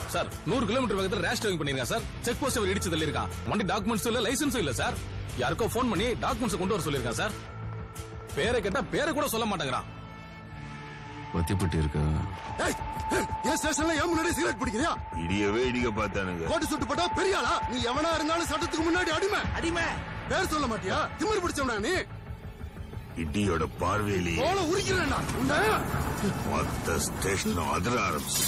Sir நூறு kilometre வேகத்துல race driving பண்ணிருக்கான் சார் செக் போஸ்ட் அவர் இடிச்சு தள்ளிருக்கான் வண்டி டாக்குமெண்ட்ஸ் இல்ல லைசன்ஸும் இல்ல சார் யாருக்கோ ஃபோன் பண்ணி டாக்குமெண்ட்ஸ் கொண்டு வர சொல்லிருக்கான் சார் பேரை கேட்டா பேரை கூட சொல்ல மாட்டேங்கிறான் மத்தியப்பட்டி இருக்கா ஏய், ஏய், என் ஸ்டேஷன்ல ஏன் முன்னாடி சிகரெட் பிடிக்கிறியா இடியவே இடிக்க பார்த்தானுங்க கோட்டு சுட்டு போட்டா பெரிய ஆளா நீ எவனா இருந்தாலும் சட்டத்துக்கு முன்னாடி அடிமை அடிமை பேர் சொல்ல மாட்டியா திமிர் பிடிச்சவனா நீ இடியோட பார்வையிலேயே தோலை உரிக்கிறேன்டா உன்னை. மொத்த ஸ்டேஷனும் அதிர ஆரம்பிச்சு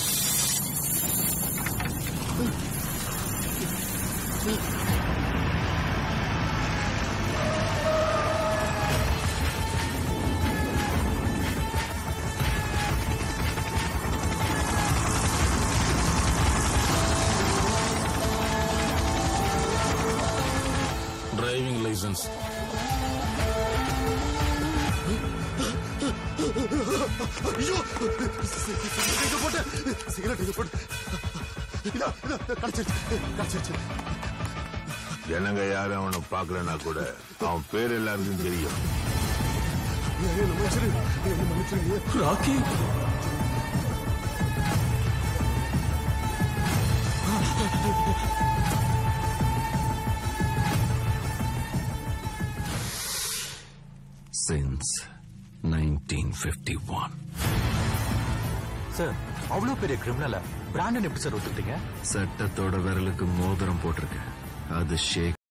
டிரைவிங் லைசன்ஸ் ஐயோ சிகரெட் இங்க போட்டு சிகரெட் இங்க போட்டு இதா இதா கிடைச்சிருச்சு கிடைச்சிருச்சு ஜனங்க யாரும் அவனை பாக்கலனா கூட அவன் பேர் எல்லாருக்கும் தெரியும் ஏய், என்ன மன்னிச்சிரு என்ன மன்னிச்சிருங்க Rocky since nineteen fifty one sir அவ்வளவு பெரிய கிரிமினல பிராண்டன் எப்படி சார் ஒத்துக்கிட்டீங்க சட்டத்தோட விரலுக்கு மோதிரம் போட்டிருக்கு அது ஷேக்